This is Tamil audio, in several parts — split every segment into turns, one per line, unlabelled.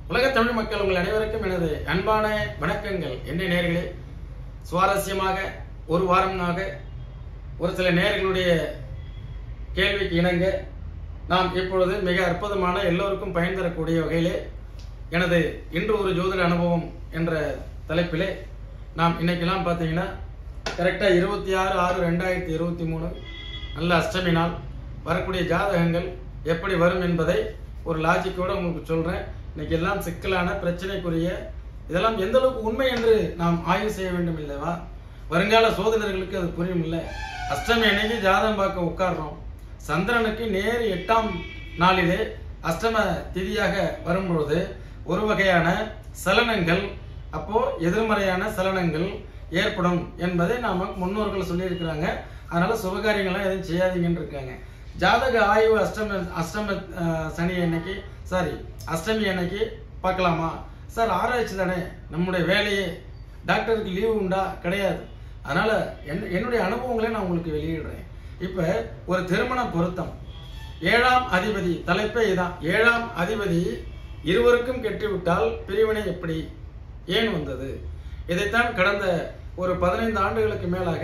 உலக தமிழ் மக்கள் உங்கள் அனைவருக்கும் எனது அன்பான வணக்கங்கள் என்ன நேர்களே சுவாரஸ்யமாக ஒரு வாரமாக ஒரு சில நேர்களுடைய கேள்விக்கு இணங்க நாம் இப்பொழுது மிக அற்புதமான எல்லோருக்கும் பயன் தரக்கூடிய வகையிலே எனது இன்று ஒரு ஜோதிட அனுபவம் என்ற தலைப்பிலே நாம் இன்னைக்கெல்லாம் பார்த்தீங்கன்னா கரெக்டாக இருபத்தி ஆறு ஆறு ரெண்டாயிரத்தி இருபத்தி மூணு நல்ல அஷ்டமி நாள் வரக்கூடிய ஜாதகங்கள் எப்படி வரும் என்பதை ஒரு லாஜிக்கோட உங்களுக்கு சொல்றேன் இன்னைக்கு எல்லாம் சிக்கலான பிரச்சனைக்குரிய இதெல்லாம் எந்த அளவுக்கு உண்மை என்று நாம் ஆய்வு செய்ய வேண்டும் இல்லவா வருங்கால சோதனர்களுக்கு அது புரியும் இல்லை அஷ்டமி அன்னைக்கு ஜாதகம் பார்க்க உட்கார்றோம் சந்திரனுக்கு நேர் எட்டாம் நாளிலே அஷ்டம திதியாக வரும்பொழுது ஒரு வகையான சலனங்கள் அப்போ எதிர்மறையான சலனங்கள் ஏற்படும் என்பதை நாம முன்னோர்கள் சொல்லியிருக்கிறாங்க அதனால சுபகாரியங்கள்லாம் எதுவும் செய்யாதீங்கன்னு இருக்காங்க ஜாதக ஆய்வு அஷ்டம அஷ்டம அஹ், சனி அன்னைக்கு சாரி அஷ்டமி அன்னைக்கு பார்க்கலாமா சார் ஆராய்ச்சி தானே நம்முடைய வேலையே டாக்டருக்கு லீவு உண்டா கிடையாது அதனால என் என்னுடைய அனுபவங்களை நான் உங்களுக்கு வெளியிடுறேன் இப்ப ஒரு திருமண பொருத்தம் ஏழாம் அதிபதி தலைப்பே இதான் ஏழாம் அதிபதி இருவருக்கும் கெட்டுவிட்டால் பிரிவினை எப்படி ஏன் வந்தது இதைத்தான் கடந்த ஒரு பதினைந்து ஆண்டுகளுக்கு மேலாக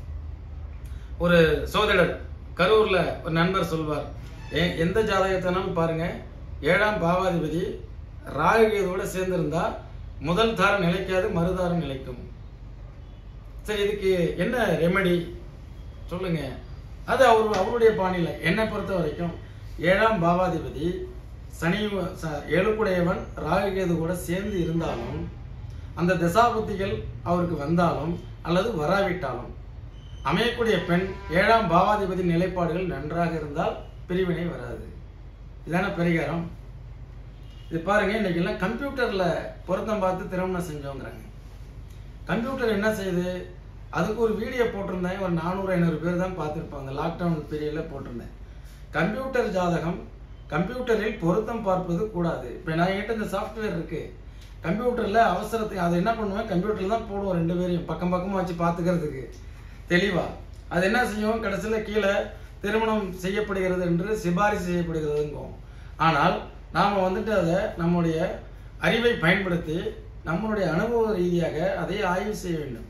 ஒரு சோதரர் கரூர்ல ஒரு நண்பர் சொல்வார் "ஏ- எந்த ஜாதகத்தினாலும் பாருங்க ஏழாம் பாவாதிபதி ராகுகேதோட சேர்ந்திருந்தா முதல் தாரம் நிலைக்காது மறுதாரம் நிலைக்கும் சரி இதுக்கு என்ன ரெமெடி சொல்லுங்க அது அவர் அவருடைய பாணியில என்னை பொறுத்த வரைக்கும் ஏழாம் பாவாதிபதி சனி ச- ஏழுக்குடையவன் ராகுகேது கூட சேர்ந்து இருந்தாலும் அந்த திசாபுத்திகள் அவருக்கு வந்தாலும் அல்லது வராவிட்டாலும் அமையக்கூடிய பெண் ஏழாம் பாவாதிபதி நிலைப்பாடுகள் நன்றாக இருந்தால் பிரிவினை வராது இதான பரிகாரம் இது பாருங்க இன்னைக்கு எல்லாம் கம்ப்யூட்டர்ல பொருத்தம் பார்த்து திருமணம் செஞ்சோங்கிறாங்க கம்ப்யூட்டர் என்ன செய்யுது அதுக்கு ஒரு வீடியோ போட்டிருந்தேன் ஒரு நானூறு ஐநூறு பேர் தான் பார்த்துருப்பாங்க லாக்டவுன் பீரியட்ல போட்டிருந்தேன் கம்ப்யூட்டர் ஜாதகம் கம்ப்யூட்டரில் பொருத்தம் பார்ப்பது கூடாது இப்போ நான் என்கிட்ட இந்த சாஃப்ட்வேர் இருக்கு கம்ப்யூட்டர்ல அவசரத்துக்கு அதை என்ன பண்ணுவேன் கம்ப்யூட்டர்ல தான் போடுவோம் ரெண்டு பேரையும் பக்கம் பக்கமா வச்சு பார்த்துக்கிறதுக்கு தெளிவா அது என்ன செய்யும் கடைசியில கீழே திருமணம் செய்யப்படுகிறது என்று சிபாரிசு செய்யப்படுகிறதுங்கும் ஆனால் நாம வந்துட்டு அதை நம்முடைய அறிவை பயன்படுத்தி நம்மளுடைய அனுபவ ரீதியாக அதை ஆய்வு செய்ய வேண்டும்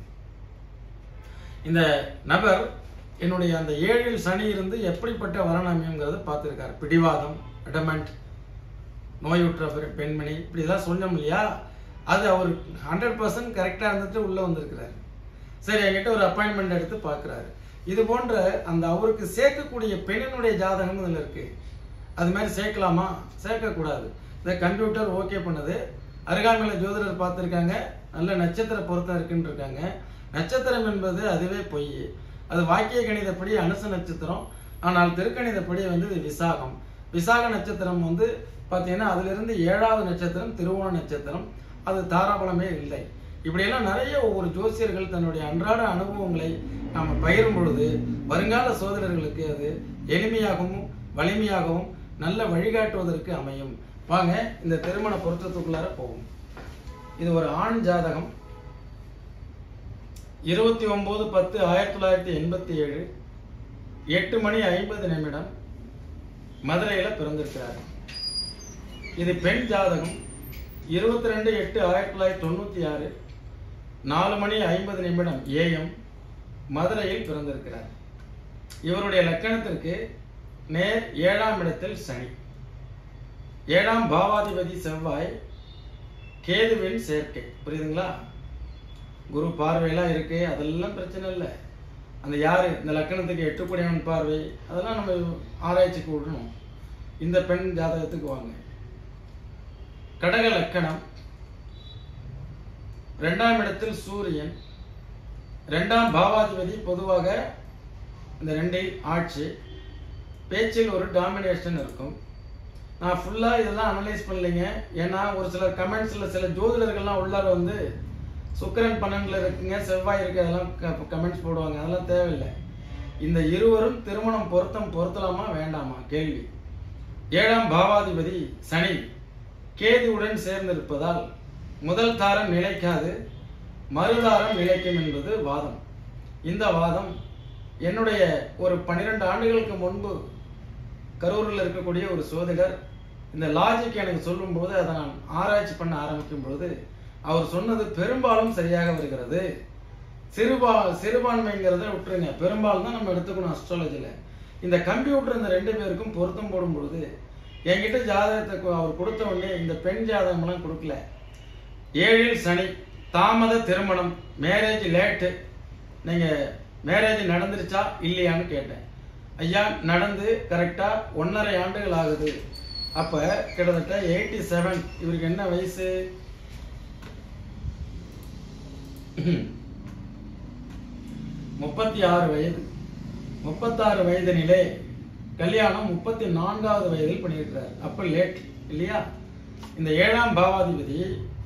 இந்த நபர் என்னுடைய அந்த ஏழில் சனி இருந்து எப்படிப்பட்ட வரணமியங்கிறத பார்த்துருக்காரு பிடிவாதம் அடமெண்ட் நோயுற்ற பெ- பெண்மணி இப்படிலாம் சொன்னோம் இல்லையா அது அவர் ஹண்ட்ரட் பர்சன்ட் கரெக்டாக இருந்துட்டு உள்ளே வந்திருக்கிறாரு சரி என்கிட்ட ஒரு அப்பாயின்மெண்ட் எடுத்து பார்க்குறாரு இது போன்ற அந்த அவருக்கு சேர்க்கக்கூடிய பெண்ணினுடைய ஜாதகம் இதில் இருக்கு அது மாதிரி சேர்க்கலாமா சேர்க்கக்கூடாது இந்த கம்ப்யூட்டர் ஓகே பண்ணுது அருகாமையில் ஜோதிடர் பார்த்துருக்காங்க நல்ல நட்சத்திர பொருத்தம் இருக்குன்னு இருக்காங்க நட்சத்திரம் என்பது அதுவே பொய் அது வாக்கிய கணிதப்படி அனுச நட்சத்திரம் ஆனால் திருக்கணிதப்படி வந்து இது விசாகம் விசாக நட்சத்திரம் வந்து பார்த்தீங்கன்னா அதிலிருந்து ஏழாவது நட்சத்திரம் திருவோண நட்சத்திரம் அது தாராபலமே இல்லை இப்படியெல்லாம் நிறைய ஒவ்வொரு ஜோசியர்கள் தன்னுடைய அன்றாட அனுபவங்களை நாம பகிரும் பொழுது வருங்கால சோதரர்களுக்கு அது எளிமையாகவும் வலிமையாகவும் நல்ல வழிகாட்டுவதற்கு அமையும் வாங்க இந்த திருமண பொருத்தத்துக்குள்ளார போவோம் இது ஒரு ஆண் ஜாதகம் இருபத்தி ஒன்பது பத்து ஆயிரத்தி தொள்ளாயிரத்தி எண்பத்தி ஏழு எட்டு மணி ஐம்பது நிமிடம் மதுரையில பிறந்திருக்கிறார் இது பெண் ஜாதகம் இருபத்தி ரெண்டு எட்டு ஆயிரத்தி தொள்ளாயிரத்தி தொண்ணூத்தி ஆறு நாலு மணி ஐம்பது நிமிடம் ஏஎம் மதுரையில் பிறந்திருக்கிறார் இவருடைய லக்கணத்திற்கு நேர் ஏழாம் இடத்தில் சனி ஏழாம் பாவாதிபதி செவ்வாய் கேதுவின் சேர்க்கை புரியுதுங்களா குரு பார்வையெல்லாம் இருக்கு அதெல்லாம் பிரச்சனை இல்லை அந்த யாரு இந்த லக்கணத்துக்கு எட்டுக்குடையவன் பார்வை அதெல்லாம் நம்ம ஆராய்ச்சிக்கு விடணும் இந்த பெண் ஜாதகத்துக்கு வாங்க கடக லக்கணம் ரெண்டாம் இடத்தில் சூரியன் ரெண்டாம் பாவாதிபதி பொதுவாக இந்த ரெண்டில் ஆட்சி பேச்சில் ஒரு டாமினேஷன் இருக்கும் நான் ஃபுல்லாக இதெல்லாம் அனலைஸ் பண்ணலைங்க ஏன்னா ஒரு சில கமெண்ட்ஸில் சில ஜோதிடர்கள்லாம் உள்ளார வந்து சுக்கிரன் பன்னெண்டில் இருக்குங்க செவ்வாய் இருக்கு அதெல்லாம் கமெண்ட்ஸ் போடுவாங்க அதெல்லாம் தேவையில்லை இந்த இருவரும் திருமணம் பொருத்தம் பொருத்தலாமா வேண்டாமா கேள்வி ஏழாம் பாவாதிபதி சனி கேதுவுடன் சேர்ந்திருப்பதால் முதல் தாரம் நிலைக்காது மறுதாரம் நிலைக்கும் என்பது வாதம் இந்த வாதம் என்னுடைய ஒரு பன்னிரெண்டு ஆண்டுகளுக்கு முன்பு கரூரில் இருக்கக்கூடிய ஒரு சோதிடர் இந்த லாஜிக் எனக்கு சொல்லும்போது அதை நான் ஆராய்ச்சி பண்ண ஆரம்பிக்கும் பொழுது அவர் சொன்னது பெரும்பாலும் சரியாக வருகிறது சிறுபா சிறுபான்மைங்கிறத விட்டுருங்க பெரும்பாலும் தான் நம்ம எடுத்துக்கணும் அஸ்ட்ராலஜில இந்த கம்ப்யூட்டர் இந்த ரெண்டு பேருக்கும் பொருத்தம் போடும் பொழுது என்கிட்ட ஜாதகத்தை கு- அவர் கொடுத்த உடனே இந்த பெண் ஜாதகம்லாம் கொடுக்கல ஏழில் சனி தாமத திருமணம் மேரேஜ் லேட்டு நீங்க மேரேஜ் நடந்துருச்சா இல்லையான்னு கேட்டேன் ஐயா நடந்து கரெக்டா ஒன்றரை ஆண்டுகள் ஆகுது அப்ப கிட்டத்தட்ட எயிட்டி செவன் இவருக்கு என்ன வயசு முப்பத்தி ஆறு வயது முப்பத்தாறு வயதினிலே கல்யாணம் முப்பத்தி நான்காவது வயதில் பண்ணியிருக்கிறார் அப்ப லேட் இல்லையா இந்த ஏழாம் பாவாதிபதி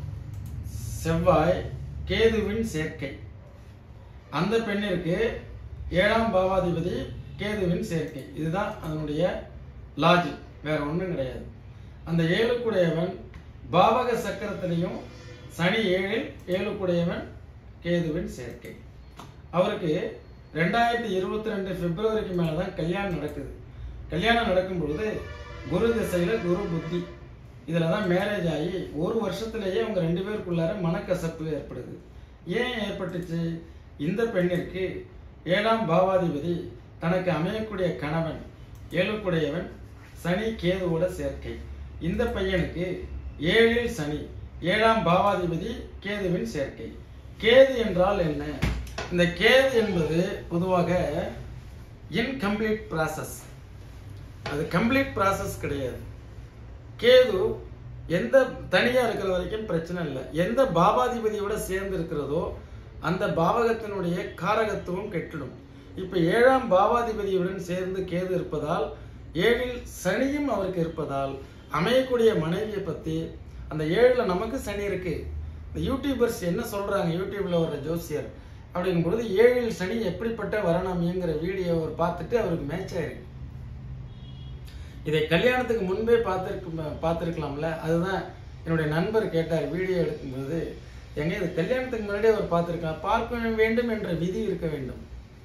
செவ்வாய் கேதுவின் சேர்க்கை அந்த பெண்ணிற்கு ஏழாம் பாவாதிபதி கேதுவின் சேர்க்கை இதுதான் அதனுடைய லாஜிக் வேற ஒண்ணும் கிடையாது அந்த ஏழுக்குடையவன் பாவக சக்கரத்திலையும் சனி ஏழில் ஏழுக்குடையவன் கேதுவின் சேர்க்கை அவருக்கு ரெண்டாயிரத்தி இருபத்தி ரெண்டு பிப்ரவரிக்கு மேலே தான் கல்யாணம் நடக்குது கல்யாணம் நடக்கும் பொழுது குரு திசையில குரு புத்தி இதில் தான் மேரேஜ் ஆகி ஒரு வருஷத்திலேயே அவங்க ரெண்டு பேருக்குள்ளார மனக்கசப்பு ஏற்படுது ஏன் ஏற்பட்டுச்சு இந்த பெண்ணிற்கு ஏழாம் பாவாதிபதி தனக்கு அமையக்கூடிய கணவன் ஏழுக்குடையவன் சனி கேதுவோட சேர்க்கை இந்த பையனுக்கு ஏழில் சனி ஏழாம் பாவாதிபதி கேதுவின் சேர்க்கை கேது என்றால் என்ன இந்த கேது என்பது பொதுவாக இன்கம்ப்ளீட் ப்ராசஸ் அது கம்ப்ளீட் ப்ராசஸ் கிடையாது கேது எந்த தனியா இருக்கிற வரைக்கும் பிரச்சனை இல்லை எந்த பாபாதிபதியோட சேர்ந்து இருக்கிறதோ அந்த பாவகத்தினுடைய காரகத்துவம் கெட்டுடும் இப்ப ஏழாம் பாவாதிபதியுடன் சேர்ந்து கேது இருப்பதால் ஏழில் சனியும் அவருக்கு இருப்பதால் அமையக்கூடிய மனைவியை பத்தி அந்த ஏழுல நமக்கு சனி இருக்கு இந்த யூடியூபர்ஸ் என்ன சொல்றாங்க யூடியூப்ல வர ஜோசியர் அப்படிங்கும் பொழுது ஏழில் சனி எப்படிப்பட்ட வரணாமியங்கிற வீடியோ அவர் பார்த்துட்டு அவருக்கு மேட்ச் ஆயிருக்கு இதை கல்யாணத்துக்கு முன்பே பார்த்துருக்க பார்த்துருக்கலாம்ல அதுதான் என்னுடைய நண்பர் கேட்டார் வீடியோ எடுக்கும்போது எங்க இது கல்யாணத்துக்கு முன்னாடியே அவர் பார்த்துருக்கலாம் பார்க்க வேண்டும் என்ற விதி இருக்க வேண்டும்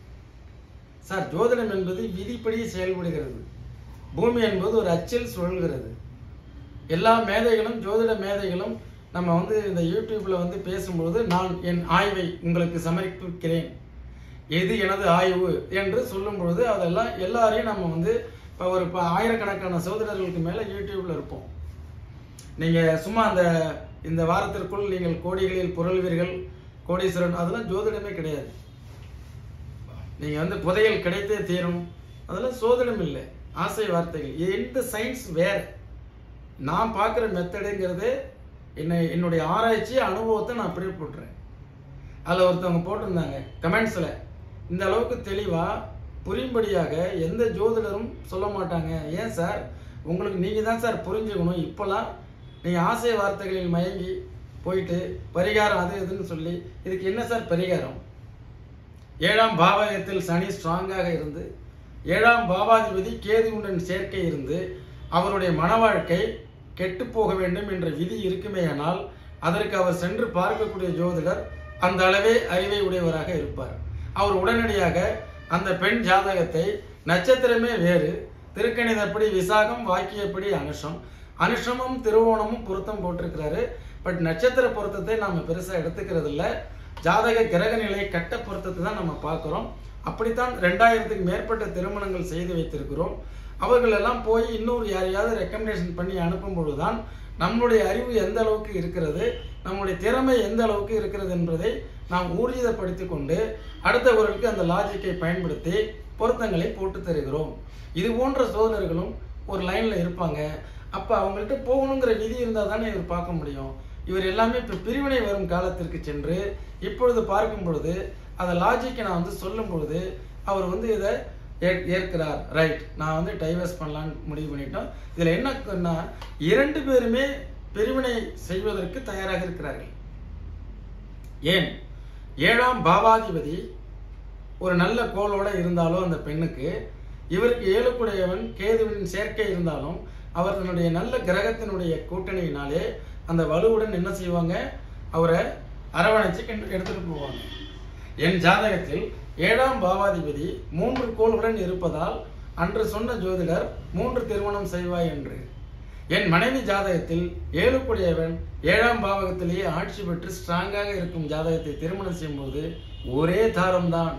சார் ஜோதிடம் என்பது விதிப்படி செயல்படுகிறது பூமி என்பது ஒரு அச்சில் சுழல்கிறது எல்லா மேதைகளும் ஜோதிட மேதைகளும் நம்ம வந்து இந்த யூடியூப்ல வந்து பேசும்பொழுது நான் என் ஆய்வை உங்களுக்கு சமர்ப்பிக்கிறேன் எது எனது ஆய்வு என்று சொல்லும் பொழுது அதெல்லாம் எல்லாரையும் நம்ம வந்து இப்போ ஒரு இப்போ ஆயிரக்கணக்கான சோதரர்களுக்கு மேல யூடியூப்ல இருப்போம் நீங்க சும்மா அந்த இந்த வாரத்திற்குள் நீங்கள் கோடிகளில் புரள்வீர்கள் கோடீஸ்வரன் அதெல்லாம் ஜோதிடமே கிடையாது நீங்க வந்து புதையல் கிடைத்தே தீரும் அதெல்லாம் சோதனம் இல்லை ஆசை வார்த்தைகள் எந்த சயின்ஸ் வேற நான் பார்க்குற மெத்தடுங்கிறது என்னை என்னுடைய ஆராய்ச்சி அனுபவத்தை நான் அப்படியே போட்டுறேன் அதில் ஒருத்தவங்க போட்டிருந்தாங்க கமெண்ட்ஸில் இந்த அளவுக்கு தெளிவாக புரியும்படியாக எந்த ஜோதிடரும் சொல்ல மாட்டாங்க ஏன் சார் உங்களுக்கு நீங்கள் தான் சார் புரிஞ்சுக்கணும் இப்போலாம் நீங்கள் ஆசை வார்த்தைகளில் மயங்கி போயிட்டு பரிகாரம் அது இதுன்னு சொல்லி இதுக்கு என்ன சார் பரிகாரம் ஏழாம் பாவகத்தில் சனி ஸ்ட்ராங்காக இருந்து ஏழாம் பாவாதிபதி கேதுவுடன் சேர்க்கை இருந்து அவருடைய மன வாழ்க்கை கெட்டு போக வேண்டும் என்ற விதி இருக்குமேயானால் அதற்கு அவர் சென்று பார்க்கக்கூடிய ஜோதிடர் அந்த அளவே அறிவை உடையவராக இருப்பார் அவர் உடனடியாக அந்த பெண் ஜாதகத்தை நட்சத்திரமே வேறு திருக்கணிதப்படி விசாகம் வாக்கியப்படி அனுஷம் அனுஷமும் திருவோணமும் பொருத்தம் போட்டிருக்கிறாரு பட் நட்சத்திர பொருத்தத்தை நாம பெருசா எடுத்துக்கிறது இல்ல ஜாதக கிரக நிலை கட்ட பொருத்தத்தை தான் நம்ம பார்க்கிறோம் அப்படித்தான் ரெண்டாயிரத்துக்கு மேற்பட்ட திருமணங்கள் செய்து வைத்திருக்கிறோம் அவர்கள் எல்லாம் போய் இன்னொரு யாரையாவது ரெக்கமெண்டேஷன் பண்ணி அனுப்பும் பொழுதுதான் நம்மளுடைய அறிவு எந்த அளவுக்கு இருக்கிறது நம்முடைய திறமை எந்த அளவுக்கு இருக்கிறது என்பதை நாம் ஊர்ஜிதப்படுத்திக் கொண்டு அடுத்தவர்களுக்கு அந்த லாஜிக்கை பயன்படுத்தி பொருத்தங்களை போட்டு தருகிறோம் இது போன்ற சோதரர்களும் ஒரு லைன்ல இருப்பாங்க அப்ப அவங்கள்ட்ட போகணுங்கிற விதி இருந்தால் தானே இவர் பார்க்க முடியும் இவர் எல்லாமே இப்ப பிரிவினை வரும் காலத்திற்கு சென்று இப்பொழுது பார்க்கும் பொழுது அந்த லாஜிக்கை நான் வந்து சொல்லும் பொழுது அவர் வந்து இதை ஏற்- ஏற்கிறார் ரைட் நான் வந்து டைவர்ஸ் பண்ணலான்னு முடிவு பண்ணிட்டோம் இதுல என்னன்னா இரண்டு பேருமே பிரிவினை செய்வதற்கு தயாராக இருக்கிறார்கள் ஏன் ஏழாம் பாவாதிபதி ஒரு நல்ல கோலோட இருந்தாலும் அந்த பெண்ணுக்கு இவருக்கு ஏழுக்குடையவன் கேதுவின் சேர்க்கை இருந்தாலும் அவர் தன்னுடைய நல்ல கிரகத்தினுடைய கூட்டணியினாலே அந்த வலுவுடன் என்ன செய்வாங்க அவரை அரவணைச்சு கொண்டு எடுத்துட்டு போவாங்க என் ஜாதகத்தில் ஏழாம் பாவாதிபதி மூன்று கோளுடன் இருப்பதால் அன்று சொன்ன ஜோதிடர் மூன்று திருமணம் செய்வாய் என்று என் மனைவி ஜாதகத்தில் ஏழுக்குடையவன் ஏழாம் பாவகத்திலேயே ஆட்சி பெற்று ஸ்ட்ராங்காக இருக்கும் ஜாதகத்தை திருமணம் செய்யும்போது ஒரே தாரம்தான்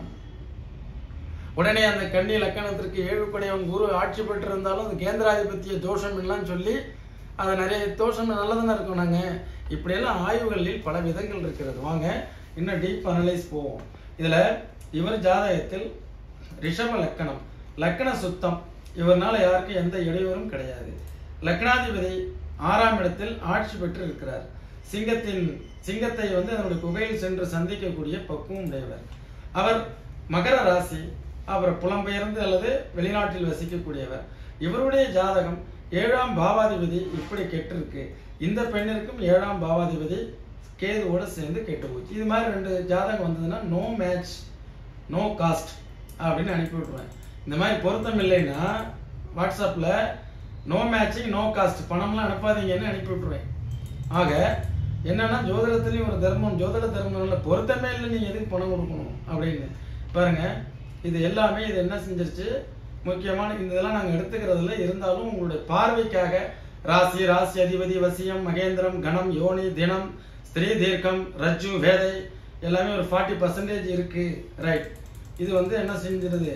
உடனே அந்த கன்னி லக்கணத்திற்கு ஏழுக்குடையவன் குரு ஆட்சி பெற்றிருந்தாலும் அது கேந்திராதிபத்திய தோஷம் எல்லாம் சொல்லி அது நிறைய தோஷம் நல்லதானே இருக்கும் நாங்க இப்படியெல்லாம் ஆய்வுகளில் பல விதங்கள் இருக்கிறது வாங்க இன்னும் டீப் அனலைஸ் போவோம் இதுல இவர் ஜாதகத்தில் ரிஷப லக்கணம் லக்கண சுத்தம் இவர்னால யாருக்கும் எந்த இடையூறும் கிடையாது லக்னாதிபதி ஆறாம் இடத்தில் ஆட்சி பெற்று இருக்கிறார் சிங்கத்தின் சிங்கத்தை வந்து அதனுடைய குகையில் சென்று சந்திக்கக்கூடிய பக்குவம் உடையவர் அவர் மகர ராசி அவர் புலம்பெயர்ந்து அல்லது வெளிநாட்டில் வசிக்கக்கூடியவர் இவருடைய ஜாதகம் ஏழாம் பாவாதிபதி இப்படி கெட்டிருக்கு இந்த பெண்ணிற்கும் ஏழாம் பாவாதிபதி கேதுவோட சேர்ந்து கெட்டு போச்சு இது மாதிரி ரெண்டு ஜாதகம் வந்ததுன்னா நோ மேட்ச் நோ காஸ்ட் அப்படின்னு அனுப்பி விட்ருவேன் இந்த மாதிரி பொருத்தம் இல்லைன்னா வாட்ஸ்அப்பில் நோ மேட்சிங் நோ காஸ்ட் பணம்லாம் அனுப்பாதீங்கன்னு அனுப்பி விட்ருவேன் ஆக என்னன்னா ஜோதிடத்துலேயும் ஒரு தர்மம் ஜோதிட தர்மம்ல பொருத்தமே இல்லை நீங்கள் எதுக்கு பணம் கொடுக்கணும் அப்படின்னு பாருங்க இது எல்லாமே இது என்ன செஞ்சிருச்சு முக்கியமான இந்த இதெல்லாம் நாங்கள் எடுத்துக்கிறதுல இருந்தாலும் உங்களுடைய பார்வைக்காக ராசி ராசி அதிபதி வசியம் மகேந்திரம் கணம் யோனி தினம் ஸ்திரீ தீர்க்கம் ரஜ்ஜு வேதை எல்லாமே ஒரு ஃபார்ட்டி பர்சன்டேஜ் இருக்கு ரைட் இது வந்து என்ன செஞ்சிருது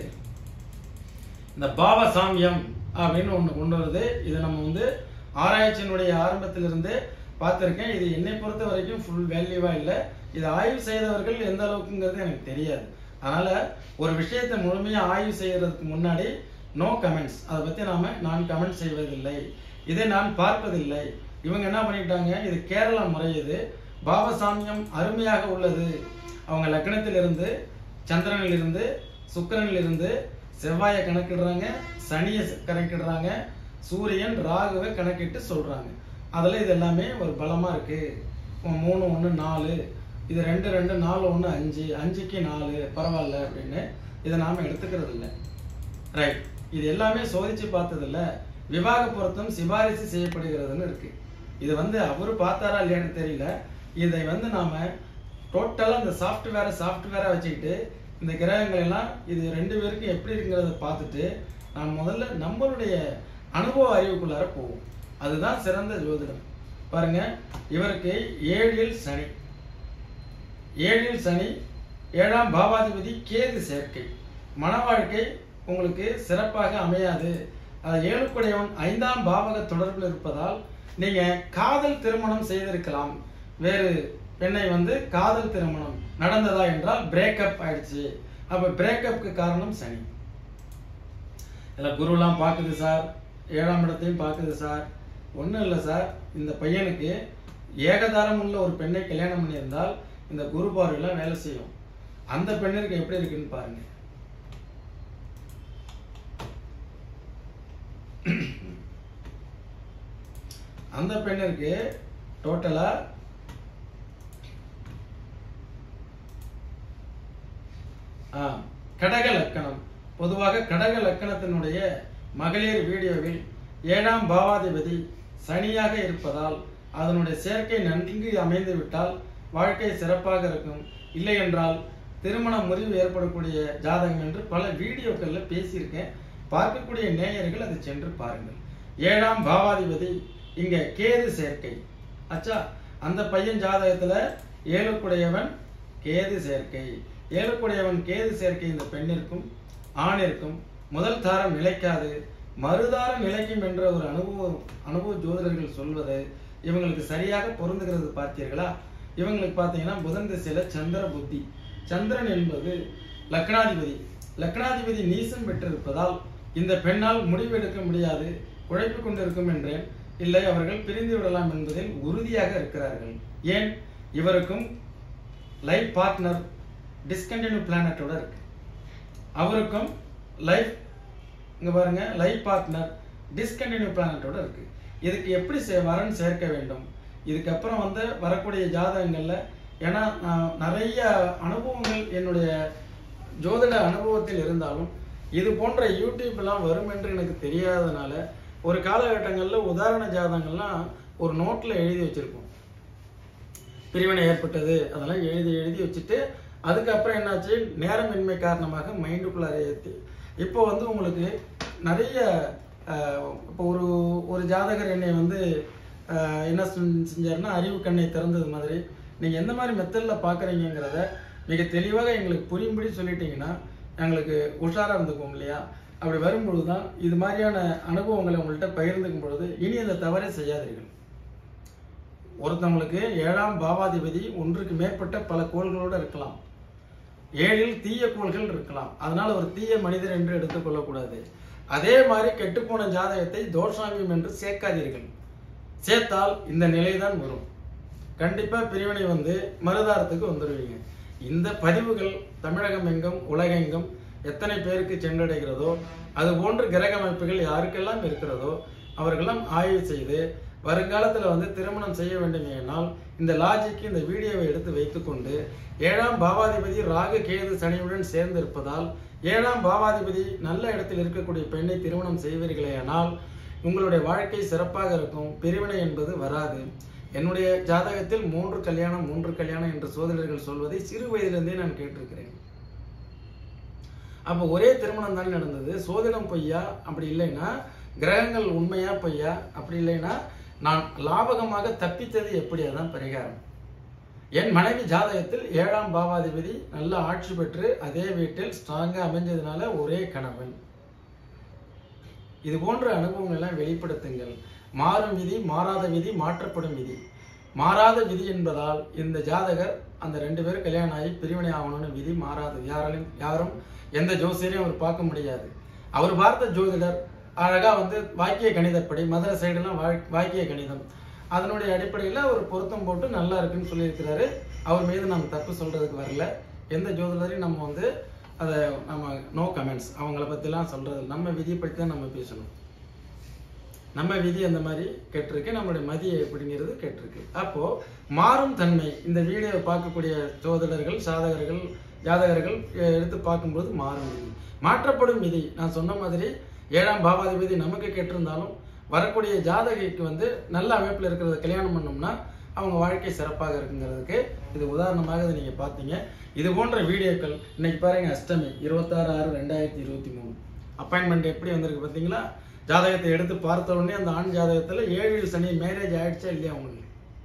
இந்த பாவ சாமியம் அப்படின்னு ஒன்று கொண்டு வருது இது நம்ம வந்து ஆராய்ச்சியினுடைய ஆரம்பத்திலிருந்து பார்த்துருக்கேன் இது என்னை பொறுத்த வரைக்கும் ஃபுல் வேல்யூவா இல்லை இது ஆய்வு செய்தவர்கள் எந்த அளவுக்குங்கிறது எனக்கு தெரியாது அதனால ஒரு விஷயத்தை முழுமையாக ஆய்வு செய்யறதுக்கு முன்னாடி நோ கமெண்ட்ஸ் அதை பற்றி நாம நான் கமெண்ட் செய்வதில்லை இதை நான் பார்ப்பதில்லை இவங்க என்ன பண்ணிட்டாங்க இது கேரளா முறை இது பாவசாமியம் அருமையாக உள்ளது அவங்க லக்னத்திலிருந்து சந்திரனிலிருந்து சுக்கிரனிலிருந்து செவ்வாயை கணக்கிடுறாங்க சனியை கணக்கிடுறாங்க சூரியன் ராகுவை கணக்கிட்டு சொல்றாங்க அதுல இது எல்லாமே ஒரு பலமா இருக்கு உம் மூணு ஒன்று நாலு இது ரெண்டு ரெண்டு நாலு ஒன்று அஞ்சு அஞ்சுக்கு நாலு பரவாயில்ல அப்படின்னு இதை நாம எடுத்துக்கிறது இல்லை ரைட் இது எல்லாமே சோதிச்சு பார்த்தது இல்ல விவாக பொருத்தம் சிபாரிசு செய்யப்படுகிறதுன்னு இருக்கு இது வந்து அவரு பார்த்தாரா இல்லையான்னு தெரியல இதை வந்து நாம டோட்டலா இந்த சாஃப்ட்வேரை சாஃப்ட்வேரா வச்சுக்கிட்டு இந்த கிரகங்கள் எல்லாம் இது ரெண்டு பேருக்கும் எப்படி இருக்குங்கிறத பார்த்துட்டு நாம் முதல்ல நம்மளுடைய அனுபவ அறிவுக்குள்ளார போவோம் அதுதான் சிறந்த ஜோதிடம் பாருங்க இவருக்கு ஏழில் சனி ஏழில் சனி ஏழாம் பாவாதிபதி கேது சேர்க்கை மன வாழ்க்கை உங்களுக்கு சிறப்பாக அமையாது அது ஏழுக்குடையவன் ஐந்தாம் பாவக தொடர்பில் இருப்பதால் நீங்க காதல் திருமணம் செய்திருக்கலாம் வேறு பெண்ணை வந்து காதல் திருமணம் நடந்ததா என்றால் பிரேக்கப் ஆயிடுச்சு அப்ப பிரேக்கப்புக்கு காரணம் சனி இதில் குருலாம் பார்க்குது சார் ஏழாம் இடத்தையும் பார்க்குது சார் ஒன்றும் இல்லை சார் இந்த பையனுக்கு ஏகதாரம் உள்ள ஒரு பெண்ணை கல்யாணம் பண்ணியிருந்தால் இந்த குரு பார்வையெல்லாம் வேலை செய்யும் அந்த பெண்ணிற்கு எப்படி இருக்குன்னு பாருங்க அந்த பெண்ணிற்கு டோட்டலா ஆ, கடக லக்கணம் பொதுவாக கடக லக்கணத்தினுடைய மகளிர் வீடியோவில் ஏழாம் பாவாதிபதி சனியாக இருப்பதால் அதனுடைய சேர்க்கை நன்கு அமைந்து விட்டால் வாழ்க்கை சிறப்பாக இருக்கும் இல்லை என்றால் திருமண முறிவு ஏற்படக்கூடிய ஜாதகம் என்று பல வீடியோக்கள்ல பேசியிருக்கேன் பார்க்கக்கூடிய நேயர்கள் அதை சென்று பாருங்கள் ஏழாம் பாவாதிபதி இங்க கேது சேர்க்கை அச்சா அந்த பையன் ஜாதகத்துல ஏழுக்குடையவன் கேது சேர்க்கை ஏழுக்குடையவன் கேது சேர்க்கை இந்த பெண்ணிற்கும் ஆணிற்கும் முதல் தாரம் நிலைக்காது மறுதாரம் நிலைக்கும் என்ற ஒரு அனுபவம் அனுபவ ஜோதிடர்கள் சொல்வது இவங்களுக்கு சரியாக பொருந்துகிறது பார்த்தீர்களா இவங்களுக்கு பார்த்தீங்கன்னா புதன் திசையில சந்திர புத்தி சந்திரன் என்பது லக்னாதிபதி லக்னாதிபதி நீசம் பெற்றிருப்பதால் இந்த பெண்ணால் முடிவெடுக்க முடியாது குழைப்பு கொண்டிருக்கும் என்றேன் இல்லை அவர்கள் பிரிந்து விடலாம் என்பதில் உறுதியாக இருக்கிறார்கள் ஏன் இவருக்கும் லைஃப் பார்ட்னர் டிஸ்கண்டினியூ பிளானட்டோட இருக்கு அவருக்கும் லைஃப் இங்க பாருங்க லைஃப் பார்ட்னர் டிஸ்கண்டினியூ பிளானட்டோட இருக்கு இதுக்கு எப்படி சே- வரன் சேர்க்க வேண்டும் இதுக்கப்புறம் வந்து வரக்கூடிய ஜாதகங்கள்ல ஏன்னா நான் நிறைய அனுபவங்கள் என்னுடைய ஜோதிட அனுபவத்தில் இருந்தாலும் இது போன்ற யூடியூப் எல்லாம் வரும் என்று எனக்கு தெரியாதனால ஒரு காலகட்டங்கள்ல உதாரண ஜாதகங்கள்லாம் ஒரு நோட்ல எழுதி வச்சிருப்போம் பிரிவினை ஏற்பட்டது அதெல்லாம் எழுதி எழுதி வச்சுட்டு அதுக்கப்புறம் என்னாச்சு நேரமின்மை காரணமாக மைண்டுக்குள்ளார ஏற்றி இப்போ வந்து உங்களுக்கு நிறைய ஆஹ் இப்போ ஒரு ஒரு ஜாதகர் என்னை வந்து ஆஹ் என்ன செஞ்~ செஞ்சாருன்னா அறிவு கண்ணை திறந்தது மாதிரி நீங்க எந்த மாதிரி மெத்தடில் பார்க்குறீங்கிறத மிக தெளிவாக எங்களுக்கு புரியும்படி சொல்லிட்டீங்கன்னா எங்களுக்கு உஷாரா இருந்துக்குவோம் இல்லையா அப்படி வரும்பொழுது தான் இது மாதிரியான அனுபவங்களை உங்கள்கிட்ட பகிர்ந்துக்கும் பொழுது இனி அந்த தவறை செய்யாதீர்கள் ஒருத்தவங்களுக்கு ஏழாம் பாவாதிபதி ஒன்றுக்கு மேற்பட்ட பல கோள்களோடு இருக்கலாம் ஏழில் தீய கோள்கள் இருக்கலாம் அதனால ஒரு தீய மனிதர் என்று எடுத்துக்கொள்ளக்கூடாது அதே மாதிரி கெட்டுப்போன ஜாதகத்தை தோஷாமியம் என்று சேர்க்காதீர்கள் சேர்த்தால் இந்த நிலைதான் வரும் கண்டிப்பா பிரிவினை வந்து மறுதாரத்துக்கு வந்துடுவீங்க இந்த பதிவுகள் தமிழகம் எங்கும் உலகெங்கும் எத்தனை பேருக்கு சென்றடைகிறதோ அது போன்ற கிரக அமைப்புகள் யாருக்கெல்லாம் இருக்கிறதோ அவர்களெல்லாம் ஆய்வு செய்து வருங்காலத்துல வந்து திருமணம் செய்ய வேண்டுமேனால் இந்த லாஜிக்கு இந்த வீடியோவை எடுத்து வைத்துக்கொண்டு ஏழாம் பாவாதிபதி ராகு கேது சனியுடன் சேர்ந்து இருப்பதால் ஏழாம் பாவாதிபதி நல்ல இடத்தில் இருக்கக்கூடிய பெண்ணை திருமணம் செய்வீர்களேயானால் உங்களுடைய வாழ்க்கை சிறப்பாக இருக்கும் பிரிவினை என்பது வராது என்னுடைய ஜாதகத்தில் மூன்று கல்யாணம் மூன்று கல்யாணம் என்று சோதரர்கள் சொல்வதை சிறு வயதிலிருந்தே நான் கேட்டிருக்கிறேன் அப்போ ஒரே திருமணம் தானே நடந்தது சோதிடம் பொய்யா அப்படி இல்லைன்னா கிரகங்கள் உண்மையா பொய்யா அப்படி இல்லைன்னா நான் லாபகமாக தப்பித்தது எப்படி அதான் பரிகாரம் என் மனைவி ஜாதகத்தில் ஏழாம் பாவாதிபதி நல்ல ஆட்சி பெற்று அதே வீட்டில் ஸ்ட்ராங்கா அமைஞ்சதுனால ஒரே கணவன் இது போன்ற அனுபவங்கள் எல்லாம் வெளிப்படுத்துங்கள் மாறும் விதி மாறாத விதி மாற்றப்படும் விதி மாறாத விதி என்பதால் இந்த ஜாதகர் அந்த ரெண்டு பேரும் கல்யாணம் ஆகி பிரிவினை ஆகணும்னு விதி மாறாது யாராலும் யாரும் எந்த ஜோசியரையும் அவர் பார்க்க முடியாது அவர் பார்த்த ஜோதிடர் அழகா வந்து வாக்கிய கணிதப்படி மதுரை சைடெல்லாம் வா- வாக்கிய கணிதம் அதனுடைய அடிப்படையில் அவர் பொருத்தம் போட்டு நல்லா இருக்குன்னு சொல்லியிருக்கிறாரு அவர் மீது நம்ம தப்பு சொல்றதுக்கு வரல எந்த ஜோதிடரையும் நம்ம வந்து அதை நம்ம நோ கமெண்ட்ஸ் அவங்கள பற்றிலாம் சொல்றது நம்ம விதியை பற்றி தான் நம்ம பேசணும் நம்ம விதி அந்த மாதிரி கேட்டிருக்கு நம்மளுடைய மதியை எப்படிங்கிறது கேட்டிருக்கு அப்போ மாறும் தன்மை இந்த வீடியோவை பார்க்கக்கூடிய ஜோதிடர்கள் சாதகர்கள் ஜாதகர்கள் எ- எடுத்து பார்க்கும்போது மாறும் விதி மாற்றப்படும் விதி நான் சொன்ன மாதிரி ஏழாம் பாவாதிபதி நமக்கு கேட்டிருந்தாலும் வரக்கூடிய ஜாதகிக்கு வந்து நல்ல அமைப்பில் இருக்கிறத கல்யாணம் பண்ணோம்னா அவங்க வாழ்க்கை சிறப்பாக இருக்குங்கிறதுக்கு இது உதாரணமாக இதை நீங்க பார்த்தீங்க இது போன்ற வீடியோக்கள் இன்னைக்கு பாருங்க அஷ்டமி இருபத்தாறு ஆறு ரெண்டாயிரத்தி இருபத்தி மூணு அப்பாயின்மெண்ட் எப்படி வந்திருக்கு பார்த்தீங்களா ஜாதகத்தை எடுத்து பார்த்த உடனே அந்த ஆண் ஜாதகத்துல ஏழு சனி மேரேஜ் ஆயிடுச்சா இல்லையா உங்களுக்கு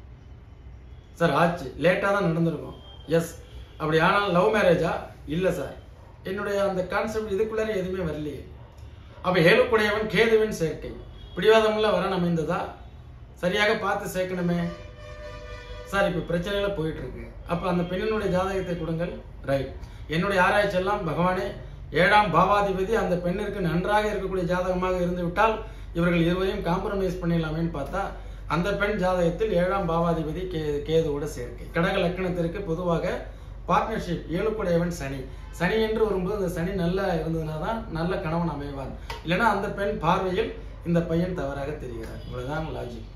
சார் ஆச்சு லேட்டாக தான் நடந்திருக்கும் எஸ் அப்படி ஆனால் லவ் மேரேஜா இல்லை சார் என்னுடைய அந்த கான்செப்ட் இதுக்குள்ளார எதுவுமே வரலையே அப்ப ஏழுக்குடையவன் கேதுவின் சேர்க்கை பிடிவாதமுள்ள வரன் அமைந்ததா சரியாக பார்த்து சேர்க்கணுமே சார் இப்ப பிரச்சனையில போயிட்டு இருக்கு அப்ப அந்த பெண்ணினுடைய ஜாதகத்தை கொடுங்கள் ரைட் என்னுடைய ஆராய்ச்சி எல்லாம் பகவானே ஏழாம் பாவாதிபதி அந்த பெண்ணிற்கு நன்றாக இருக்கக்கூடிய ஜாதகமாக இருந்து விட்டால் இவர்கள் இருவரையும் காம்ப்ரமைஸ் பண்ணிடலாமேன்னு பார்த்தா அந்த பெண் ஜாதகத்தில் ஏழாம் பாவாதிபதி கே கேதுவோட சேர்க்கை கடக லக்கணத்திற்கு பொதுவாக பார்ட்னர்ஷிப் ஏழுக்குடையவன் சனி சனி என்று வரும்போது அந்த சனி நல்லா இருந்ததுனா தான் நல்ல கணவன் அமைவார் இல்லைன்னா அந்த பெண் பார்வையில் இந்த பையன் தவறாக தெரிகிறார் இவ்வளவுதான் லாஜிக்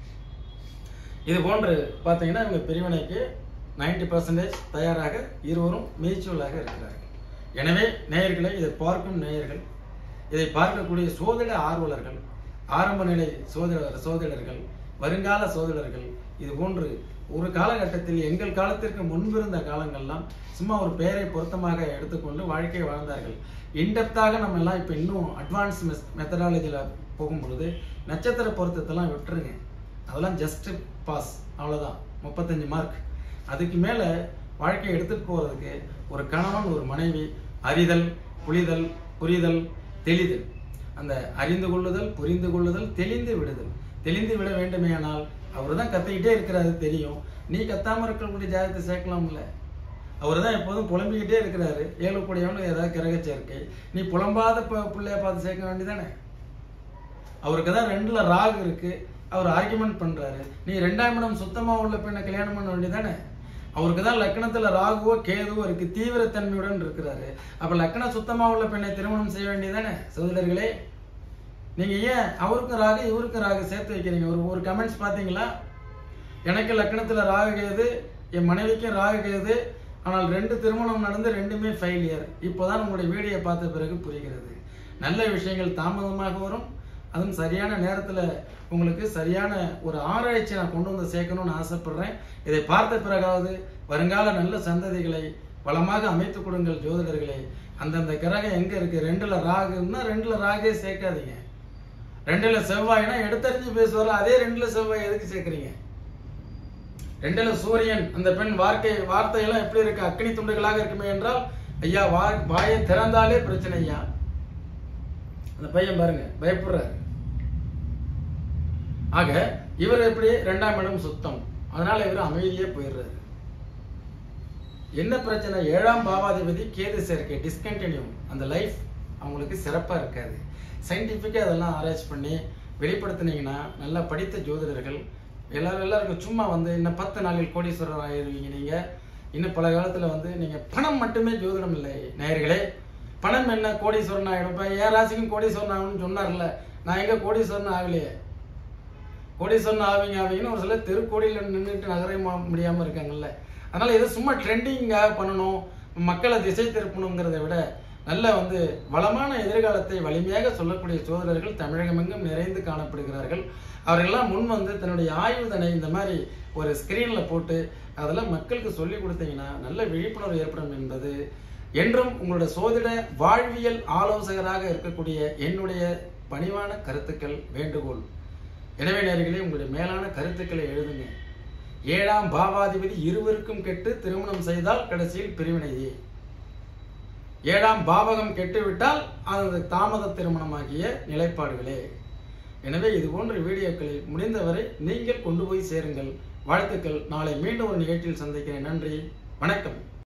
இது போன்று பார்த்தீங்கன்னா இவங்க பிரிவினைக்கு 90% பர்சன்டேஜ் தயாராக இருவரும் மியூச்சுவலாக இருக்கிறார்கள் எனவே நேயர்களை இதை பார்க்கும் நேயர்கள் இதை பார்க்கக்கூடிய சோதிட ஆர்வலர்கள் ஆரம்ப நிலை சோதிடர் சோதிடர்கள் வருங்கால சோதிடர்கள் இது போன்று ஒரு காலகட்டத்தில் எங்கள் காலத்திற்கு முன்பிருந்த காலங்கள்லாம் சும்மா ஒரு பெயரை பொருத்தமாக எடுத்துக்கொண்டு வாழ்க்கையை வாழ்ந்தார்கள் இன்டெப்த்தாக நம்ம எல்லாம் இப்போ இன்னும் அட்வான்ஸ் மெத்தடாலஜியில் போகும் பொழுது நட்சத்திர பொருத்தத்தெல்லாம் விட்டுருங்க அதெல்லாம் ஜஸ்ட் பாஸ் அவ்வளவுதான் முப்பத்தஞ்சு மார்க் அதுக்கு மேல வாழ்க்கையை எடுத்துட்டு போறதுக்கு ஒரு கணவன் ஒரு மனைவி அறிதல் புரிதல் புரிதல் தெளிதல் அந்த அறிந்து கொள்ளுதல் புரிந்து கொள்ளுதல் தெளிந்து விடுதல் தெளிந்து விட வேண்டுமேயானால் அவர் தான் கத்திக்கிட்டே இருக்கிறாரு தெரியும் நீ கத்தாம இருக்கக்கூடிய ஜாதகத்தை சேர்க்கலாம்ல அவர் தான் எப்போதும் புலம்பிக்கிட்டே இருக்கிறாரு ஏழு கூடியவனு ஏதாவது கிரக சேர்க்கை நீ புலம்பாத ப- பிள்ளைய பார்த்து சேர்க்க வேண்டியதானே அவருக்கு தான் ரெண்டுல ராகு இருக்கு அவர் ஆர்குமெண்ட் பண்றாரு நீ ரெண்டாம் இடம் சுத்தமா உள்ள பெண்ணை கல்யாணம் பண்ண வேண்டியதானே அவருக்கு தான் லக்னத்துல ராகுவோ கேதுவோ இருக்கு தீவிரத்தன்மையுடன் இருக்கிறாரு அப்ப லக்னம் சுத்தமா உள்ள பெண்ணை திருமணம் செய்ய வேண்டியதானே சகோதரர்களே நீங்க ஏன் அவருக்கும் ராகு இவருக்கும் ராகு சேர்த்து வைக்கிறீங்க ஒரு ஒரு கமெண்ட்ஸ் பாத்தீங்களா எனக்கு லக்னத்துல ராகு கேது என் மனைவிக்கும் ராகு கேது ஆனால் ரெண்டு திருமணம் நடந்து ரெண்டுமே ஃபெயிலியர் இப்போதான் உங்களுடைய வீடியோ பார்த்த பிறகு புரிகிறது நல்ல விஷயங்கள் தாமதமாக வரும் அதுவும் சரியான நேரத்துல உங்களுக்கு சரியான ஒரு ஆராய்ச்சி நான் கொண்டு வந்து சேர்க்கணும்னு ஆசைப்படுறேன் இதை பார்த்த பிறகாவது வருங்கால நல்ல சந்ததிகளை வளமாக அமைத்துக் கொடுங்கள் ஜோதிடர்களே அந்தந்த கிரகம் எங்க இருக்கு ரெண்டுல ராகுன்னா ரெண்டுல ராகே சேர்க்காதீங்க ரெண்டுல செவ்வாய்னா எடுத்தறிஞ்சு பேசுவார் அதே ரெண்டுல செவ்வாய் எதுக்கு சேர்க்கறீங்க ரெண்டுல சூரியன் அந்த பெண் வார்த்தை வார்த்தையெல்லாம் எப்படி இருக்கு அக்னி துண்டுகளாக இருக்குமே என்றால் ஐயா வா வாயை திறந்தாலே பிரச்சனை ஐயா அந்த பையன் பாருங்க பயப்படுறாரு ஆக இவர் எப்படி ரெண்டாம் இடம் சுத்தம் அதனால இவர் அமைதியே போயிடுறாரு என்ன பிரச்சனை ஏழாம் பாவாதிபதி கேது சேர்க்கை டிஸ்கண்டினியூ அந்த லைஃப் அவங்களுக்கு சிறப்பா இருக்காது சயின்டிஃபிக்காக அதெல்லாம் ஆராய்ச்சி பண்ணி வெளிப்படுத்தினீங்கன்னா நல்லா படித்த ஜோதிடர்கள் எல்லாரும் எல்லாருக்கும் சும்மா வந்து இன்னும் பத்து நாளில் கோடீஸ்வரர் ஆயிருவீங்க நீங்க இன்னும் பல காலத்துல வந்து நீங்க பணம் மட்டுமே ஜோதிடம் இல்லை நேயர்களே பணம் என்ன கோடீஸ்வரன் ஆகிடும் இப்போ என் ராசிக்கும் கோடீஸ்வரன் ஆகணும்னு சொன்னார்ல நான் எங்க கோடீஸ்வரன் ஆகலையே கோடீஸ்வரன் ஆவீங்க ஆவீங்கன்னு ஒரு சிலர் தெருக்கோடியில் நின்றுட்டு நகர மு- முடியாம இருக்காங்கல்ல அதனால இது சும்மா ட்ரெண்டிங்காக பண்ணணும் மக்களை திசை திருப்பணுங்கிறத விட நல்ல வந்து வளமான எதிர்காலத்தை வலிமையாக சொல்லக்கூடிய சோதரர்கள் தமிழகமெங்கும் நிறைந்து காணப்படுகிறார்கள் அவர்களெல்லாம் முன் வந்து தன்னுடைய ஆய்வுதனை இந்த மாதிரி ஒரு ஸ்கிரீன்ல போட்டு அதெல்லாம் மக்களுக்கு சொல்லி கொடுத்தீங்கன்னா நல்ல விழிப்புணர்வு ஏற்படும் என்பது என்றும் உங்களுடைய சோதிட வாழ்வியல் ஆலோசகராக இருக்கக்கூடிய என்னுடைய பணிவான கருத்துக்கள் வேண்டுகோள் எனவே நேர்களே உங்களுடைய மேலான கருத்துக்களை எழுதுங்க ஏழாம் பாவாதிபதி இருவருக்கும் கெட்டு திருமணம் செய்தால் கடைசியில் பிரிவினையே ஏழாம் பாவகம் கெட்டுவிட்டால் அது தாமத திருமணமாகிய நிலைப்பாடுகளே எனவே இது போன்ற வீடியோக்களை முடிந்தவரை நீங்கள் கொண்டு போய் சேருங்கள் வாழ்த்துக்கள் நாளை மீண்டும் ஒரு நிகழ்ச்சியில் சந்திக்கிறேன் நன்றி வணக்கம்